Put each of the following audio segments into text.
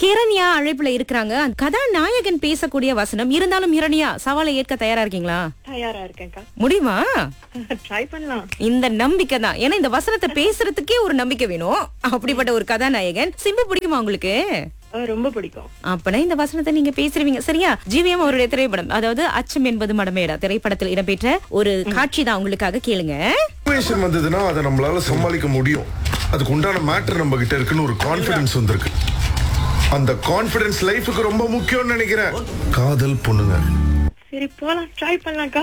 கிரண்யா அழைப்புல இருக்கிறாங்க அந்த கதாநாயகன் பேசக்கூடிய வசனம் இருந்தாலும் இரணியா சவாலை ஏற்க தயாரா இருக்கீங்களா தயாரா இருக்கேன்க்கா முடியுமா ட்ரை பண்ணலாம் இந்த நம்பிக்கை தான் ஏன்னா இந்த வசனத்தை பேசுறதுக்கே ஒரு நம்பிக்கை வேணும் அப்படிப்பட்ட ஒரு கதாநாயகன் சிம்பு பிடிக்குமா உங்களுக்கு அஹ் ரொம்ப பிடிக்கும் அப்பனா இந்த வசனத்தை நீங்க பேசுறீங்க சரியா ஜிவிஎம் அவருடைய திரைப்படம் அதாவது அச்சம் என்பது மடமேடா திரைப்படத்தில் இடம்பெற்ற ஒரு காட்சி தான் உங்களுக்காக கேளுங்க சுச்சுவேஷன் வந்ததுன்னா அதை நம்மளால சமாளிக்க முடியும் அதுக்கு உண்டான மேட்டர் நம்ம கிட்ட இருக்குன்னு ஒரு கான்ஃபிடன்ஸ் வந்திருக்கு அந்த கான்ஃபிடன்ஸ் லைஃபுக்கு ரொம்ப முக்கியம்னு நினைக்கிறேன் காதல் பொண்ணுங்க சரி போலாம் ட்ரை பண்ணலாம்க்கா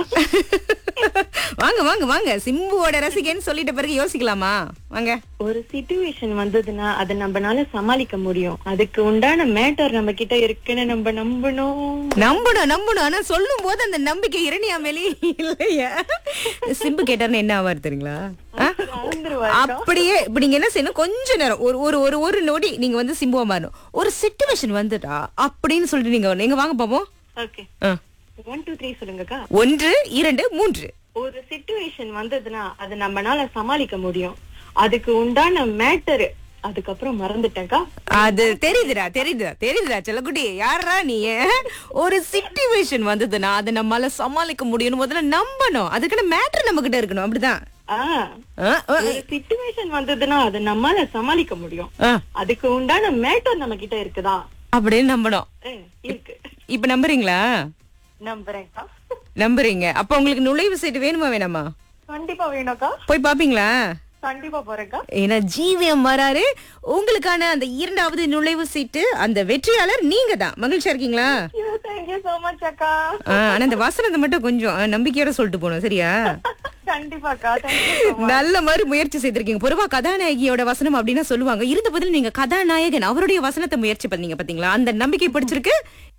வாங்க வாங்க வாங்க சிம்புவோட ரசிகன்னு சொல்லிட்ட பிறகு யோசிக்கலாமா வாங்க ஒரு சிச்சுவேஷன் வந்ததுன்னா அதை நம்மனால சமாளிக்க முடியும் அதுக்கு உண்டான மேட்டர் நம்ம கிட்ட இருக்குன்னு நம்ம நம்பணும் நம்பணும் நம்பணும் ஆனா சொல்லும் போது அந்த நம்பிக்கை இரணியா மேலே இல்லையா சிம்பு கேட்டாருன்னு என்ன ஆவார் தெரியுங்களா ஆ? மறந்துருவாரு அப்படியே இப்ப நீங்க என்ன செய்யணும் கொஞ்ச நேரம் ஒரு ஒரு ஒரு ஒரு நொடி நீங்க வந்து சிம்புவா மாறணும் ஒரு சிச்சுவேஷன் வந்துட்டா அப்படின்னு சொல்லிட்டு நீங்க வரணும். எங்க வாங்க பாப்போம் ஓகே ஆ. ஒன் டூ த்ரீ சொல்லுங்கக்கா ஒன்று இரண்டு மூன்று ஒரு சிச்சுவேஷன் வந்ததுன்னா அதை நம்மனால சமாளிக்க முடியும் அதுக்கு உண்டான மேட்டர் அதுக்கப்புறம் மறந்துட்டேன்க்கா அது தெரியுதுடா தெரியுதுடா தெரியுதுடா செல்லக்குட்டி யாரா நீ ஒரு சிச்சுவேஷன் வந்ததுன்னா அதை நம்மளால சமாளிக்க முடியும்னு முதல்ல நம்பணும் அதுக்கான மேட்டர் நம்ம கிட்ட இருக்கணும் அப்படிதான் ஆ ஆ, ஆ, ஒரு சிச்சுவேஷன் வந்ததுன்னா அதை நம்மால சமாளிக்க முடியும் ஆ, அதுக்கு உண்டான மேட்டர் நம்ம கிட்ட இருக்குதா அப்படின்னு நம்பணும் ம், இருக்கு இப்ப நம்புறீங்களா நம்புறேன்க்கா நம்புறீங்க அப்ப உங்களுக்கு நுழைவு சீட்டு வேணுமா வேணாமா கண்டிப்பா வேணும்க்கா போய் பாப்பீங்களா கண்டிப்பா போறேன்க்கா ஏன்னா ஜிவிஎம் வராரு உங்களுக்கான அந்த இரண்டாவது நுழைவு சீட்டு அந்த வெற்றியாளர் நீங்க தான் மகிழ்ச்சியா இருக்கீங்களா தேங்க்யூ சோ மச் அக்கா ஆ, ஆனா இந்த வசனத்தை மட்டும் கொஞ்சம் ஆ, நம்பிக்கையோட சொல்லிட்டு போகணும் சரியா கண்டிப்பாக்கா தேங்க்யூ நல்ல மாதிரி முயற்சி செய்திருக்கீங்க பொதுவா கதாநாயகியோட வசனம் அப்படின்னா சொல்லுவாங்க இருந்த பதில் நீங்க கதாநாயகன் அவருடைய வசனத்தை முயற்சி பண்ணீங்க பாத்தீங்களா அந்த நம்பிக்கை பிடிச்சிருக்கு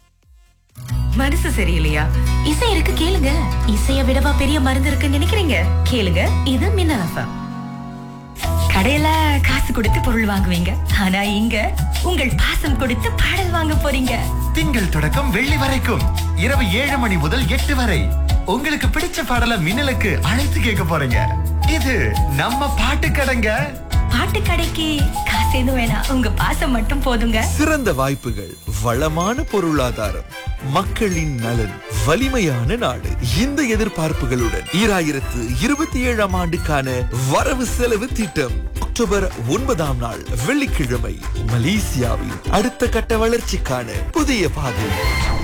மனசு சரியில்லையா இசை இருக்கு கேளுங்க இசைய விடவா பெரிய மருந்து இருக்குன்னு நினைக்கிறீங்க கேளுங்க இது மின்னல் எஃப்எம் கடையில காசு கொடுத்து பொருள் வாங்குவீங்க ஆனா இங்க உங்கள் பாசம் கொடுத்து பாடல் வாங்க போறீங்க திங்கள் தொடக்கம் வெள்ளி வரைக்கும் இரவு ஏழு மணி முதல் எட்டு வரை உங்களுக்கு பிடிச்ச பாடல மின்னலுக்கு அழைத்து கேட்க போறீங்க இது நம்ம பாட்டு கடைங்க பாட்டு கடைக்கு காசு எதுவும் வேணாம் உங்க பாசம் மட்டும் போதுங்க சிறந்த வாய்ப்புகள் வளமான பொருளாதாரம் மக்களின் நலன் வலிமையான நாடு இந்த எதிர்பார்ப்புகளுடன் ஈராயிரத்து இருபத்தி ஏழாம் ஆண்டுக்கான வரவு செலவு திட்டம் அக்டோபர் ஒன்பதாம் நாள் வெள்ளிக்கிழமை மலேசியாவின் அடுத்த கட்ட வளர்ச்சிக்கான புதிய பாதை